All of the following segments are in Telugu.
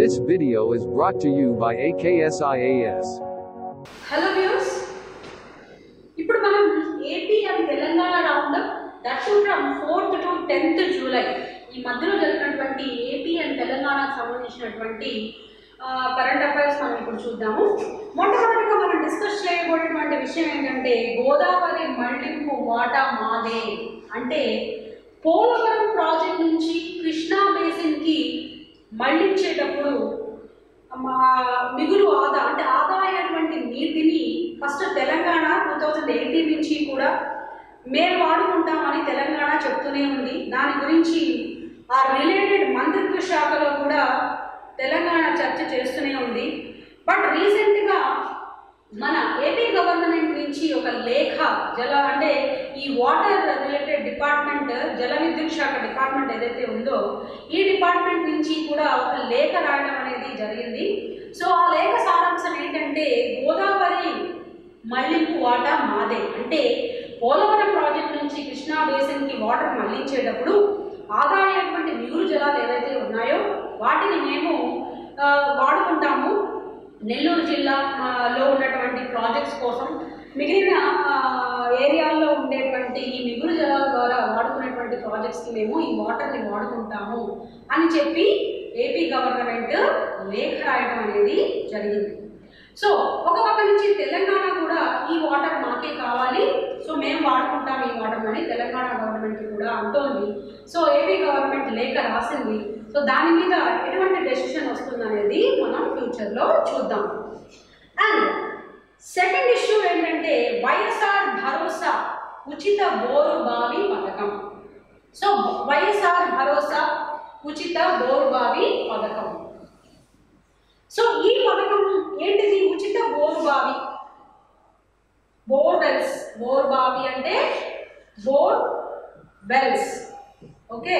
This video is brought to you by AKSIAS. Hello views ఇప్పుడు మనం AP and Telangana round that from fourth to tenth July ఈ మధ్యలో జరిగినటువంటి ఏపీ అండ్ తెలంగాణకు సంబంధించినటువంటి కరెంట్ అఫైర్స్ మనం ఇప్పుడు చూద్దాము మొట్టమొదటిగా మనం డిస్కస్ చేయబోయేటువంటి విషయం ఏంటంటే గోదావరి మళ్లింపు వాటా మాదే అంటే పోలవరం ప్రాజెక్ట్ నుంచి కృష్ణా బేసిన్కి మళ్లించేటప్పుడు మా మిగులు ఆదా అంటే ఆదా అయినటువంటి నీటిని first Telangana two thousand eighteen నుంచి కూడా మేము వాడుకుంటామని తెలంగాణ చెప్తూనే ఉంది దాని గురించి ఆ రిలేటెడ్ మంత్రిత్వ శాఖలో కూడా తెలంగాణ చర్చ చేస్తూనే ఉంది బట్ రీసెంట్గా మన ఏపీ గవర్నమెంట్ నుంచి ఒక లేఖ జల అంటే ఈ వాటర్ రిలేటెడ్ డిపార్ట్మెంట్ జల విద్యుత్ శాఖ డిపార్ట్మెంట్ ఏదైతే ఉందో ఈ డిపార్ట్మెంట్ నుంచి కూడా ఒక లేఖ రాయడం అనేది జరిగింది సో ఆ లేఖ సారాంశం ఏంటంటే గోదావరి మళ్లింపు వాటా మాదే అంటే పోలవరం ప్రాజెక్ట్ నుంచి కృష్ణా బేసిన్కి వాటర్ మళ్లించేటప్పుడు ఆదా అయ్యేటువంటి మిగులు జలాలు ఏవైతే ఉన్నాయో వాటిని మేము ఆ, వాడుకుంటాము నెల్లూరు జిల్లా ఆ, లో ఉన్నటువంటి ప్రాజెక్ట్స్ కోసం మిగిలిన ఆ, ఏరియాల్లో ఉండేటువంటి ఈ మిగులు జలాల ద్వారా వాడుకునేటువంటి ప్రాజెక్ట్స్కి మేము ఈ వాటర్ని వాడుకుంటాము అని చెప్పి ఏపీ గవర్నమెంట్ లేఖ రాయడం అనేది జరిగింది సో ఒక పక్క నుంచి తెలంగాణ కూడా ఈ వాటర్ మాకే కావాలి సో మేము వాడుకుంటాం ఈ వాటర్ అని తెలంగాణ గవర్నమెంట్ కూడా అంటోంది సో ఏపీ గవర్నమెంట్ లేఖ రాసింది సో దాని మీద ఎటువంటి డెసిషన్ వస్తుందనేది మనం ఫ్యూచర్లో చూద్దాం అండ్ సెకండ్ ఇష్యూ ఏంటంటే వైఎస్ఆర్ భరోసా ఉచిత బోరు బావి పథకం సో వైఎస్ఆర్ భరోసా ఉచిత బోరు బావి పథకం సో ఈ పథకం ఏంటిది ఉచిత బోరు బావి బోర్ వెల్స్ బోర్ బావి అంటే bore wells okay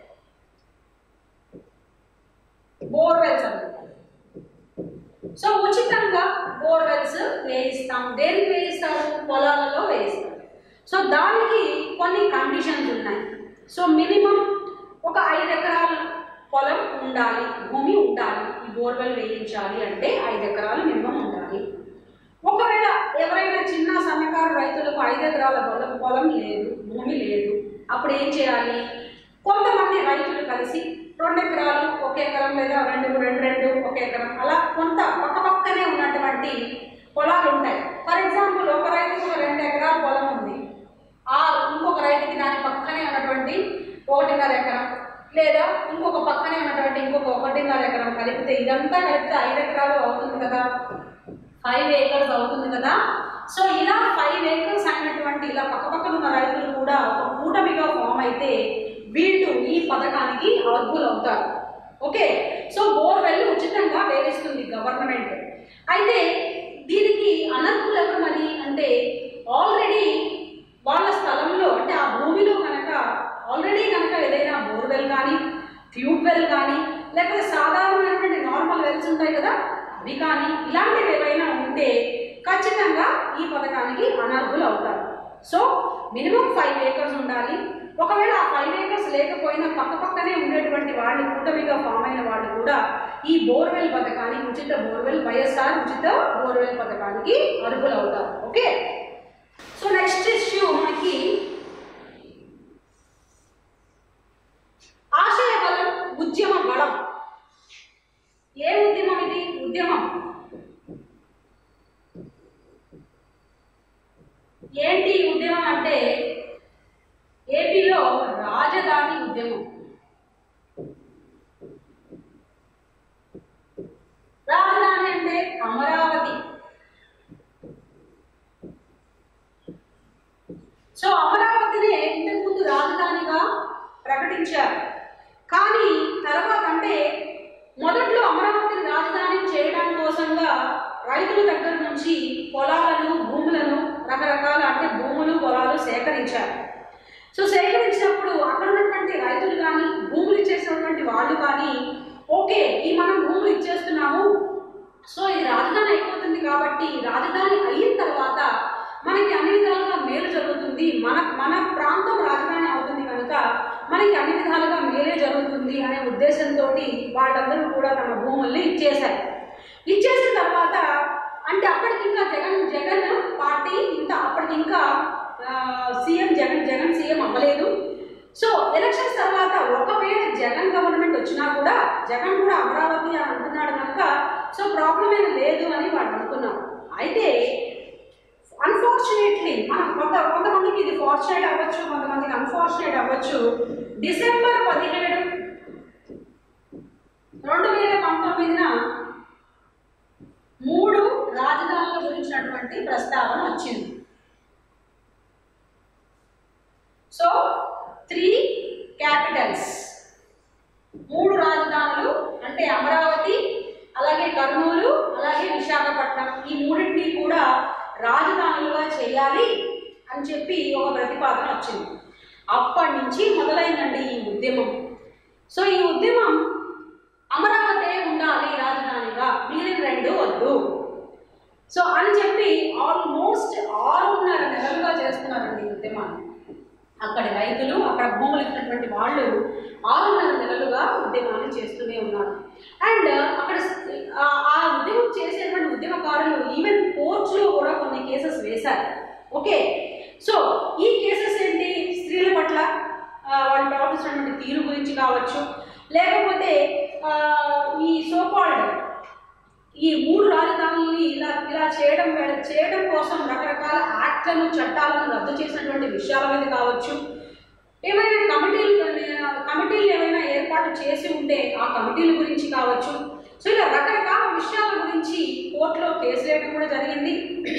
bore wells అన్నమాట సో ఉచితంగా బోర్ వెల్స్ వేయిస్తాం దేనికి వేయిస్తారు పొలాలలో వేయిస్తాం సో దానికి కొన్ని కండిషన్స్ ఉన్నాయి సో మినిమం ఒక ఐదు ఎకరాల పొలం ఉండాలి భూమి ఉండాలి ఈ బోర్వెల్ వేయించాలి అంటే ఐదు ఎకరాలు మినిమం ఉండాలి ఒకవేళ ఎవరైనా చిన్న సన్నకారు రైతులకు ఐదు ఎకరాల పొలం పొలం లేదు భూమి లేదు అప్పుడు ఏం చేయాలి కొంతమంది రైతులు కలిసి రెండు ఎకరాలు ఒక ఎకరం లేదా రెండు రెండు రెండు ఒక ఎకరం అలా కొంత పక్క పక్కనే ఉన్నటువంటి పొలాలు ఉంటాయి ఫర్ ఎగ్జాంపుల్ ఒక రైతుకు ఒక రెండు ఎకరాల పొలం ఉంది ఆ ఇంకొక రైతుకి దాని పక్కనే ఉన్నటువంటి ఒకటిన్నర ఎకరం లేదా ఇంకొక పక్కనే ఉన్నటువంటి ఇంకొక ఒకటిన్నర ఎకరం కలిపితే ఇదంతా కలిపితే ఐదు ఎకరాలు అవుతుంది కదా ఫైవ్ ఏకర్స్ అవుతుంది కదా సో ఇలా ఫైవ్ ఏకర్స్ అయినటువంటి ఇలా పక్కపక్కన ఉన్న రైతులు కూడా ఒక కూటమిగా ఫామ్ అయితే వీళ్ళు ఈ పథకానికి అర్హులు అవుతారు ఓకే సో బోర్వెల్ ఉచితంగా వేధిస్తుంది గవర్నమెంట్ అయితే దీనికి అనర్హులు ఎవరు మరి అంటే ఆల్రెడీ వాళ్ళ స్థలంలో అంటే ఆ భూమిలో కనుక ఆల్రెడీ కనుక ఏదైనా బోర్వెల్ కానీ ట్యూబ్ వెల్ కానీ లేకపోతే సాధారణమైనటువంటి నార్మల్ వెల్స్ ఉంటాయి కదా అవి కానీ ఇలాంటివి ఏవైనా ఉంటే ఖచ్చితంగా ఈ పథకానికి అనర్హులు అవుతారు సో మినిమం ఫైవ్ ఏకర్స్ ఉండాలి ఒకవేళ ఆ ఫైవ్ ఏకర్స్ లేకపోయినా పక్క పక్కనే ఉండేటువంటి వాళ్ళు కూటమిగా ఫామ్ అయిన వాళ్ళు కూడా ఈ బోర్వెల్ పథకానికి ఉచిత బోర్వెల్ వైఎస్ఆర్ ఉచిత బోర్వెల్ పథకానికి అర్హులు అవుతారు ఓకే సో నెక్స్ట్ ఇష్యూ మనకి ఆశయ బలం ఉద్యమ బలం ఏ ఉద్యమం ఇది ఉద్యమం ఏంటి ఈ ఉద్యమం అంటే ఏపీలో రాజధాని ఉద్యమం రాజధాని అంటే అమరావతి సో అమరావతినే ఇంతకుముందు రాజధానిగా ప్రకటించారు కానీ తర్వాత అంటే మొదట్లో అమరావతిని రాజధాని చేయడం కోసంగా రైతుల దగ్గర నుంచి పొలాలను భూములను రకరకాల అంటే భూములు పొలాలు సేకరించారు సో సేకరించినప్పుడు అక్కడ ఉన్నటువంటి రైతులు కానీ భూములు ఇచ్చేసినటువంటి వాళ్ళు కానీ ఓకే ఈ మనం భూములు ఇచ్చేస్తున్నాము సో ఇది రాజధాని అయిపోతుంది కాబట్టి రాజధాని అయిన తర్వాత మనకి అన్ని విధాలుగా మేలు జరుగుతుంది మన మన ప్రాంతం రాజధాని అవుతుంది కనుక మనకి అన్ని విధాలుగా మేలే జరుగుతుంది అనే ఉద్దేశంతో వాళ్ళందరూ కూడా తమ భూముల్ని ఇచ్చేశారు ఇచ్చేసిన తర్వాత అంటే అప్పటికి ఇంకా జగన్ జగన్ పార్టీ ఇంత అప్పటికి ఇంకా ఆ, సీఎం జగన్ జగన్ సీఎం అవ్వలేదు సో ఎలక్షన్స్ తర్వాత ఒకవేళ జగన్ గవర్నమెంట్ వచ్చినా కూడా జగన్ కూడా అమరావతి అని అంటున్నాడు కనుక సో ప్రాబ్లం ఏం లేదు అని వాళ్ళు అనుకున్నారు అయితే అన్ఫార్చునేట్లీ మనం కొంత కొంతమందికి ఇది ఫార్చునేట్ అవ్వచ్చు కొంతమందికి అన్ఫార్చునేట్ అవ్వచ్చు డిసెంబర్ పదిహేడు రెండు వేల పంతొమ్మిదిన మూడు రాజధానుల గురించినటువంటి ప్రస్తావన వచ్చింది సో త్రీ క్యాపిటల్స్ మూడు రాజధానులు అంటే అమరావతి అలాగే కర్నూలు అలాగే విశాఖపట్నం ఈ మూడింటిని కూడా రాజధానులుగా చేయాలి అని చెప్పి ఒక ప్రతిపాదన వచ్చింది అప్పటి నుంచి మొదలైందండి ఈ ఉద్యమం సో ఈ ఉద్యమం అమరావతి ఉండాలి రాజధానిగా మిగిలిన రెండు వద్దు సో అని చెప్పి ఆల్మోస్ట్ ఆరున్నర నెలలుగా చేస్తున్నారండి ఈ ఉద్యమాన్ని అక్కడి రైతులు అక్కడ భూములు ఇచ్చినటువంటి వాళ్ళు ఆరున్నర నెలలుగా ఉద్యమాన్ని చేస్తూనే ఉన్నారు అండ్ అక్కడ స్- ఆ- ఆ ఉద్యమం చేసేటువంటి ఉద్యమకారులు ఈవెన్ కోర్టులో కూడా కొన్ని కేసెస్ వేశారు ఓకే సో ఈ కేసెస్ ఏంటి స్త్రీల పట్ల ఆ, వాళ్ళు ప్రవర్తిస్తున్నటువంటి తీరు గురించి కావచ్చు లేకపోతే ఆ, ఈ సోకాల్డ్ ఈ మూడు రాజధానుల్ని ఇలా ఇలా చేయడం వే- చేయడం కోసం రకరకాల యాక్ట్లను చట్టాలను రద్దు చేసినటువంటి విషయాల మీద కావచ్చు ఏమైనా కమిటీలు కమిటీలు ఏమైనా ఏర్పాటు చేసి ఉంటే ఆ కమిటీల గురించి కావచ్చు సో ఇలా రకరకాల విషయాల గురించి కోర్టులో కేసు వేయడం కూడా జరిగింది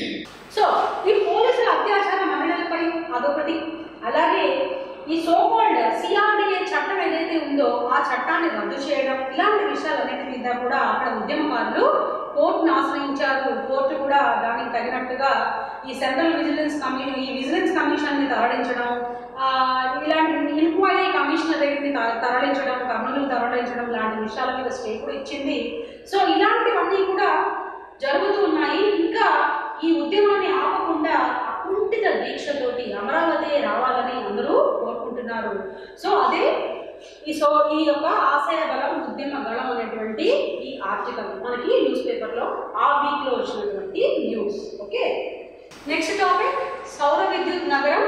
సో ఈ పోలీసుల అత్యాచార మహిళలపై అదొకటి అలాగే ఈ సోకాల్డ్ సిఆర్డిఏ చట్టం ఏదైతే ఉందో ఆ చట్టాన్ని రద్దు చేయడం ఇలాంటి విషయాలన్నిటి మీద కూడా అక్కడ ఉద్యమకారులు కోర్టును ఆశ్రయించారు కోర్టు కూడా దానికి తగినట్టుగా ఈ సెంట్రల్ విజిలెన్స్ కమిషన్ ఈ విజిలెన్స్ కమిషన్ని తరలించడం ఆ, ఇలాంటి ఇన్క్వైరీ కమిషనరేట్ని త- తరలించడం కర్నూలు తరలించడం లాంటి విషయాల మీద స్టే కూడా ఇచ్చింది సో ఇలాంటివన్నీ కూడా జరుగుతూ ఉన్నాయి ఇంకా ఈ ఉద్యమాన్ని ఆపకుండా అకుంఠిత దీక్షతోటి అమరావతి రావాలని అందరూ కోరుకుంటున్నారు సో అదే ఈ సో ఈ యొక్క ఆశయ బలం ఉద్యమ గళం అనేటువంటి ఈ ఆర్టికల్ మనకి న్యూస్ పేపర్లో ఆ వీక్లో వచ్చినటువంటి న్యూస్ ఓకే నెక్స్ట్ టాపిక్ సౌర విద్యుత్ నగరం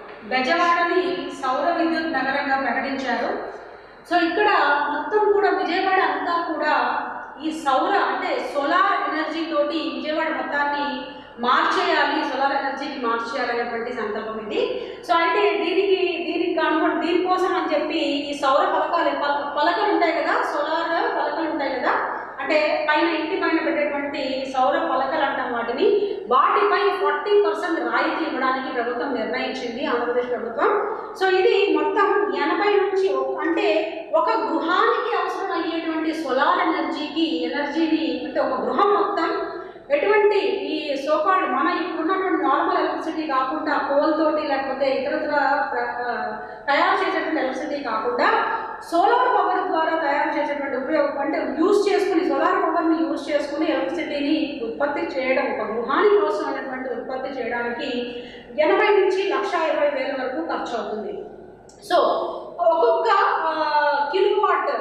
బెజవాడని సౌర విద్యుత్ నగరంగా ప్రకటించారు సో ఇక్కడ మొత్తం కూడా విజయవాడ అంతా కూడా ఈ సౌర అంటే సోలార్ ఎనర్జీ తోటి విజయవాడ మొత్తాన్ని మార్చేయాలి సోలార్ ఎనర్జీకి మార్చేయాలనేటువంటి సంకల్పం ఇది సో అయితే దీనికి దీనికి కనుగొని దీనికోసం అని చెప్పి ఈ సౌర పలకాలు పల- పలకలు ఉంటాయి కదా సోలార్ పలకలు ఉంటాయి కదా అంటే పైన ఇంటి పైన పెట్టేటువంటి సౌర పలకలు అంటాం వాటిని వాటిపై ఫార్టీ పర్సెంట్ రాయితీ ఇవ్వడానికి ప్రభుత్వం నిర్ణయించింది ఆంధ్రప్రదేశ్ ప్రభుత్వం సో ఇది మొత్తం ఎనభై నుంచి ఒక- అంటే ఒక గృహానికి అవసరం అయ్యేటువంటి సోలార్ ఎనర్జీకి ఎనర్జీని అంటే ఒక గృహం మొత్తం ఎటువంటి ఈ సోకాల్డ్ మన ఇప్పుడున్నటువంటి నార్మల్ ఎలక్ట్రిసిటీ కాకుండా కోల్ తోటి లేకపోతే ఇతరత్ర ప్ర- ఆ, తయారు చేసేటువంటి ఎలక్ట్రిసిటీ కాకుండా సోలార్ పవర్ ద్వారా తయారు చేసేటువంటి ఉపయోగం అంటే యూజ్ చేసుకుని సోలార్ పవర్ని యూజ్ చేసుకుని ఎలక్ట్రిసిటీని ఉత్పత్తి చేయడం ఒక గృహానికి కోసం అనేటువంటి ఉత్పత్తి చేయడానికి ఎనభై నుంచి లక్ష ఇరవై వేల వరకు ఖర్చు అవుతుంది సో ఒక్కొక్క కిలోవాట్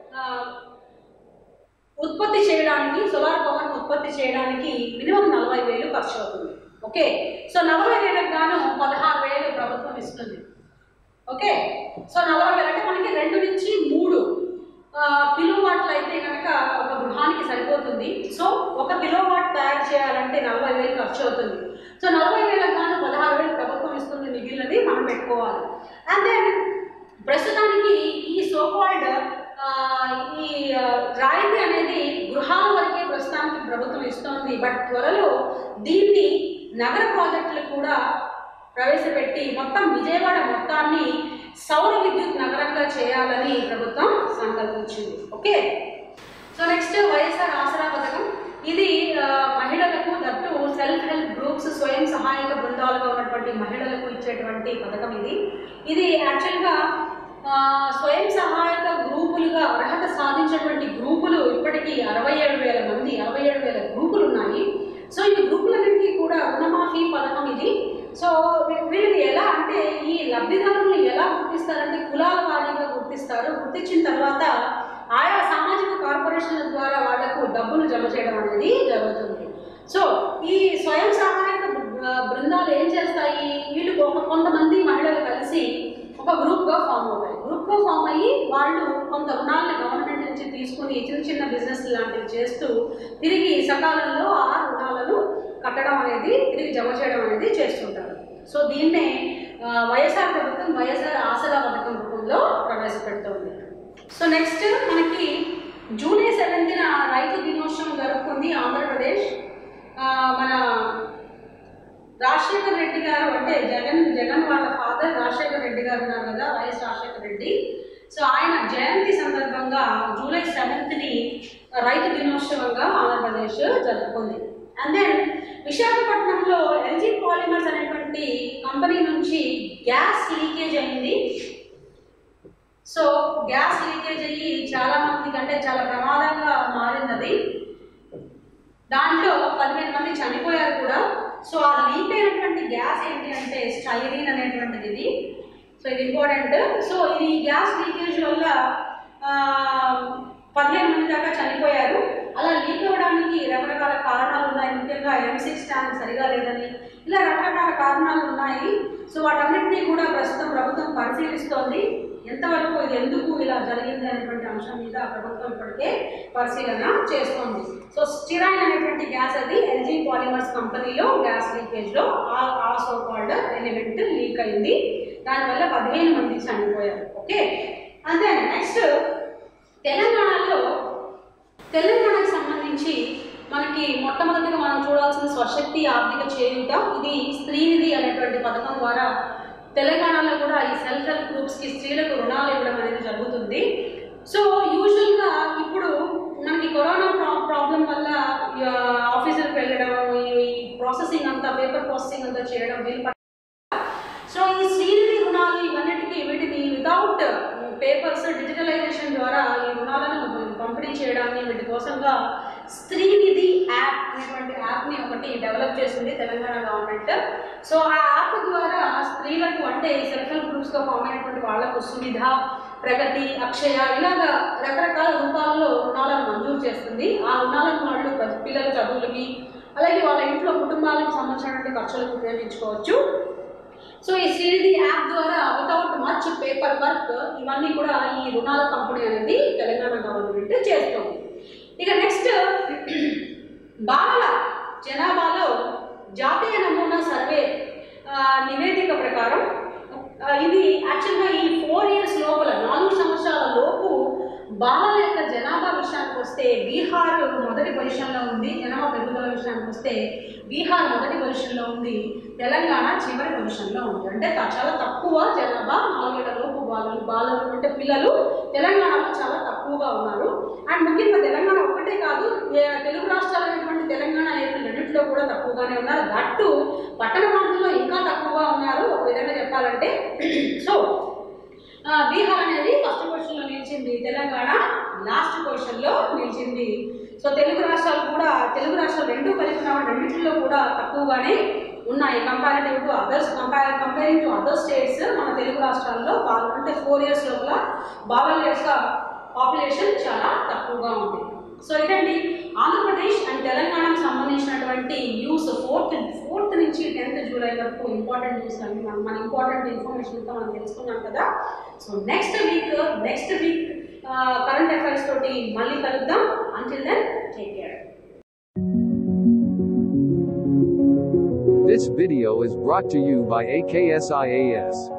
ఉత్పత్తి చేయడానికి సోలార్ పవర్ ఉత్పత్తి చేయడానికి మినిమం నలభై వేలు ఖర్చు అవుతుంది ఓకే సో నలభై వేలకు గాను పదహారు వేలు ప్రభుత్వం ఇస్తుంది ఓకే సో నలభై వేలు అంటే మనకి రెండు నుంచి మూడు కిలో వాట్లు అయితే కనుక ఒక గృహానికి సరిపోతుంది సో ఒక కిలో వాట్ తయారు చేయాలంటే నలభై వేలు ఖర్చు అవుతుంది సో నలభై వేలకు గాను పదహారు వేలు ప్రభుత్వం ఇస్తుంది మిగిలినది మనం పెట్టుకోవాలి అండ్ దెన్ ప్రస్తుతానికి ఈ సోకాల్డ్ ఈ ఆ, రాయితీ అనేది గృహాల వరకే ప్రస్తుతానికి ప్రభుత్వం ఇస్తోంది బట్ త్వరలో దీన్ని నగర ప్రాజెక్టులు కూడా ప్రవేశపెట్టి మొత్తం విజయవాడ మొత్తాన్ని సౌర విద్యుత్ నగరంగా చేయాలని ప్రభుత్వం సంకల్పించింది okay so next YSR Aasara పథకం ఇది ఆ, మహిళలకు దట్టు సెల్ఫ్ హెల్ప్ గ్రూప్స్ స్వయం సహాయక బృందాలుగా ఉన్నటువంటి మహిళలకు ఇచ్చేటువంటి పథకం ఇది ఇది యాక్చువల్గా ఆ, స్వయం సహాయక గ్రూపులుగా అర్హత సాధించినటువంటి గ్రూపులు ఇప్పటికీ అరవై ఏడు వేల మంది అరవై ఏడు వేల గ్రూపులు ఉన్నాయి సో ఈ గ్రూపులన్నింటికీ కూడా రుణమాఫీ పథకం ఇది సో వీ- వీళ్ళని ఎలా అంటే ఈ లబ్ధిదారులను ఎలా గుర్తిస్తారంటే కులాల వారీగా గుర్తిస్తారు గుర్తించిన తర్వాత ఆయా సామాజిక కార్పొరేషన్ల ద్వారా వాళ్లకు డబ్బులు జమ చేయడం అనేది జరుగుతుంది సో ఈ స్వయం సహాయక బృ- బృందాలు ఏం చేస్తాయి వీళ్ళు ఒక కొంతమంది మహిళలు కలిసి ఒక గ్రూప్గా ఫామ్ అవుతాయి గ్రూప్గా ఫామ్ అయ్యి వాళ్ళు కొంత రుణాలను గవర్నమెంట్ నుంచి తీసుకుని చిన్న చిన్న బిజినెస్ లాంటివి చేస్తూ తిరిగి సకాలంలో ఆ రుణాలను కట్టడం అనేది తిరిగి జమ చేయడం అనేది చేస్తుంటారు సో దీన్నే ఆ, వైఎస్ఆర్ ప్రభుత్వం వైఎస్ఆర్ ఆసరా పథకం రూపంలో ప్రవేశపెడుతోంది సో నెక్స్ట్ మనకి జూలై సెవెంత్న రైతు దినోత్సవం జరుపుకుంది ఆంధ్రప్రదేశ్ ఆ, మన రాజశేఖర్ రెడ్డి గారు అంటే జగన్ జగన్ వాళ్ళ ఫాదర్ రాజశేఖర్ రెడ్డి గారు ఉన్నారు కదా వైఎస్ రాజశేఖర్ రెడ్డి సో ఆయన జయంతి సందర్భంగా జూలై సెవెంత్ని రైతు దినోత్సవంగా ఆంధ్రప్రదేశ్ జరుపుకుంది అండ్ దెన్ విశాఖపట్నంలో ఎల్జీ పాలిమర్స్ అనేటువంటి కంపెనీ నుంచి గ్యాస్ లీకేజ్ అయింది సో గ్యాస్ లీకేజ్ అయ్యి చాలా మందికి అంటే చాలా ప్రమాదంగా మారింది అది దాంట్లో పదిహేను మంది చనిపోయారు కూడా సో ఆ లీక్ అయినటువంటి గ్యాస్ ఏంటి అంటే స్టైరీన్ అనేటువంటిది ఇది సో ఇది ఇంపార్టెంట్ సో ఇది గ్యాస్ లీకేజ్ వల్ల ఆ, పదిహేను మంది దాకా చనిపోయారు అలా లీక్ అవ్వడానికి రకరకాల కారణాలు ఉన్నాయి ముఖ్యంగా ఎంసిక్స్ ట్యాంక్ సరిగా లేదని ఇలా రకరకాల కారణాలు ఉన్నాయి సో వాటన్నిటినీ కూడా ప్రస్తుతం ప్రభుత్వం పరిశీలిస్తోంది ఎంతవరకు ఇది ఎందుకు ఇలా జరిగింది అనేటువంటి అంశం మీద ప్రభుత్వం ఇప్పటికే పరిశీలన చేస్తోంది సో స్టిరైన్ అనేటువంటి గ్యాస్ అది ఎల్జీ పాలిమర్స్ కంపెనీలో గ్యాస్ లీకేజ్లో ఆ ఆ సో కాల్డ్ ఎలిమెంట్ లీక్ అయింది దానివల్ల పదిహేను మంది చనిపోయారు ఓకే అంతే నెక్స్ట్ తెలంగాణలో తెలంగాణకు సంబంధించి మనకి మొట్టమొదటిగా మనం చూడాల్సిన స్వశక్తి ఆర్థిక చేయూత ఇది స్త్రీనిధి అనేటువంటి పథకం ద్వారా తెలంగాణలో కూడా ఈ సెల్ఫ్ హెల్ప్ గ్రూప్స్కి స్త్రీలకు రుణాలు ఇవ్వడం అనేది జరుగుతుంది సో యూజువల్గా ఇప్పుడు మనకి కరోనా ప్రా ప్రాబ్లం వల్ల ఆ, ఆఫీసులకు వెళ్ళడం ఈ ప్రాసెసింగ్ అంతా పేపర్ ప్రాసెసింగ్ అంతా చేయడం వీలు సో ఈ శ్రీనిధి రుణాలు ఇవన్నిటికీ వీటిని వితౌట్ పేపర్స్ డిజిటలైజేషన్ ద్వారా ఈ రుణాలను పంపిణీ చేయడాన్ని వీటి కోసంగా స్త్రీనిధి యాప్ అనేటువంటి యాప్ని ఒకటి డెవలప్ చేసింది తెలంగాణ గవర్నమెంట్ సో ఆ యాప్ ద్వారా స్త్రీలకు అంటే ఈ సెల్ఫ్ హెల్ప్ గ్రూప్స్గా ఫామ్ అయినటువంటి వాళ్లకు సువిధ ప్రగతి అక్షయ ఇలాగా రకరకాల రూపాల్లో రుణాలను మంజూరు చేస్తుంది ఆ రుణాలను వాళ్ళు ప్రతి పిల్లల చదువులకి అలాగే వాళ్ళ ఇంట్లో కుటుంబాలకు సంబంధించినటువంటి ఖర్చులకు ఉపయోగించుకోవచ్చు సో ఈ శ్రీనిధి యాప్ ద్వారా వితౌట్ మచ్ పేపర్ వర్క్ ఇవన్నీ కూడా ఈ రుణాల పంపిణీ అనేది తెలంగాణ గవర్నమెంట్ చేస్తుంది ఇక నెక్స్ట్ బాలల జనాభాలో జాతీయ నమూనా సర్వే ఆ, నివేదిక ప్రకారం ఆ, ఇది యాక్చువల్గా ఈ ఫోర్ ఇయర్స్ లోపల నాలుగు సంవత్సరాల లోపు బాలల యొక్క జనాభా విషయానికి వస్తే బీహార్ మొదటి పొజిషన్లో ఉంది జనాభా పెరుగుదల విషయానికి వస్తే బీహార్ మొదటి పొజిషన్లో ఉంది తెలంగాణ చివరి పొజిషన్లో ఉంది అంటే త- చాలా తక్కువ జనాభా నాలుగేళ్ల లోపు బాలలు బాలలు అంటే పిల్లలు తెలంగాణలో చాలా తక్కువగా ఉన్నారు అండ్ ముఖ్యంగా తెలంగాణ ఒకటే కాదు ఏ- తెలుగు రాష్ట్రాలైనటువంటి తెలంగాణ ఏపీ రెండింటిలో కూడా తక్కువగానే ఉన్నారు దట్టు పట్టణ ప్రాంతంలో ఇంకా తక్కువగా ఉన్నారు ఒక విధంగా చెప్పాలంటే సో ఆ, బీహార్ అనేది ఫస్ట్ పొజిషన్లో నిలిచింది తెలంగాణ లాస్ట్ పొజిషన్లో నిలిచింది సో తెలుగు రాష్ట్రాలు కూడా తెలుగు రాష్ట్రాలు రెండు కలిపి ఉన్న రెండింటిలో కూడా తక్కువగానే ఉన్నాయి comparative to others compare comparing to other states మన తెలుగు రాష్ట్రాల్లో బాగా అంటే ఫోర్ ఇయర్స్ లోపల బాలల యొక్క పాపులేషన్ చాలా తక్కువగా ఉంది సో ఇదండి ఆంధ్రప్రదేశ్ అండ్ తెలంగాణకు సంబంధించినటువంటి న్యూస్ ఫోర్త్ ఫోర్త్ నుంచి టెన్త్ జూలై వరకు ఇంపార్టెంట్ న్యూస్ అని మనం మన ఇంపార్టెంట్ ఇన్ఫర్మేషన్ అంతా మనం తెలుసుకున్నాం కదా so next week next week current affairs తోటి మళ్ళీ కలుద్దాం until then take care This video is brought to you by AKSIAS.